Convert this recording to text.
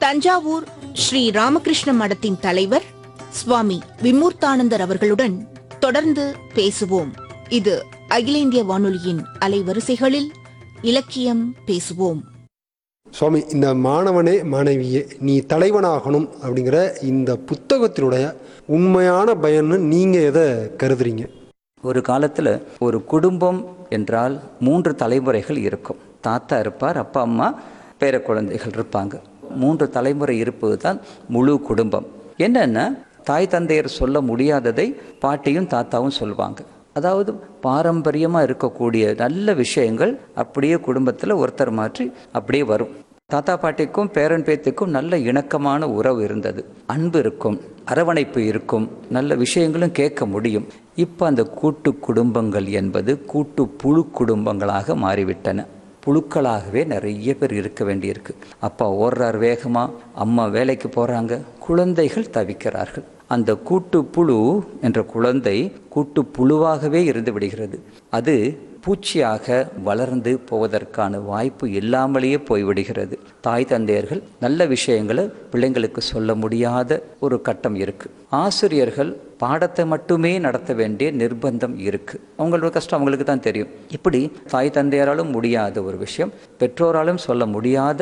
தஞ்சாவூர் ஸ்ரீ ராமகிருஷ்ண மடத்தின் தலைவர் சுவாமி விமூர்த்தானந்தர் அவர்களுடன் தொடர்ந்து பேசுவோம் இது அகில இந்திய வானொலியின் அலைவரிசைகளில் இலக்கியம் பேசுவோம் சுவாமி இந்த மாணவனே மாணவியே நீ தலைவனாகணும் அப்படிங்கிற இந்த புத்தகத்தினுடைய உண்மையான பயன்னு நீங்கள் எதை கருதுறீங்க ஒரு காலத்தில் ஒரு குடும்பம் என்றால் மூன்று தலைமுறைகள் இருக்கும் தாத்தா இருப்பார் அப்பா அம்மா பேர குழந்தைகள் இருப்பாங்க மூன்று தலைமுறை இருப்பது தான் முழு குடும்பம் என்னென்னா தாய் தந்தையர் சொல்ல முடியாததை பாட்டியும் தாத்தாவும் சொல்லுவாங்க அதாவது பாரம்பரியமாக இருக்கக்கூடிய நல்ல விஷயங்கள் அப்படியே குடும்பத்தில் ஒருத்தர் மாற்றி அப்படியே வரும் தாத்தா பாட்டிக்கும் பேரன் பேத்திக்கும் நல்ல இணக்கமான உறவு இருந்தது அன்பு இருக்கும் அரவணைப்பு இருக்கும் நல்ல விஷயங்களும் கேட்க முடியும் இப்போ அந்த கூட்டு குடும்பங்கள் என்பது கூட்டு புழு குடும்பங்களாக மாறிவிட்டன புழுக்களாகவே நிறைய பேர் இருக்க வேண்டியிருக்கு அப்பா ஓடுறார் வேகமா அம்மா வேலைக்கு போறாங்க குழந்தைகள் தவிக்கிறார்கள் அந்த கூட்டு புழு என்ற குழந்தை கூட்டு புழுவாகவே இருந்து விடுகிறது அது பூச்சியாக வளர்ந்து போவதற்கான வாய்ப்பு இல்லாமலேயே போய்விடுகிறது தாய் தந்தையர்கள் நல்ல விஷயங்களை பிள்ளைங்களுக்கு சொல்ல முடியாத ஒரு கட்டம் இருக்கு ஆசிரியர்கள் பாடத்தை மட்டுமே நடத்த வேண்டிய நிர்பந்தம் இருக்கு அவங்களோட கஷ்டம் அவங்களுக்கு தான் தெரியும் இப்படி தாய் தந்தையராலும் முடியாத ஒரு விஷயம் பெற்றோராலும் சொல்ல முடியாத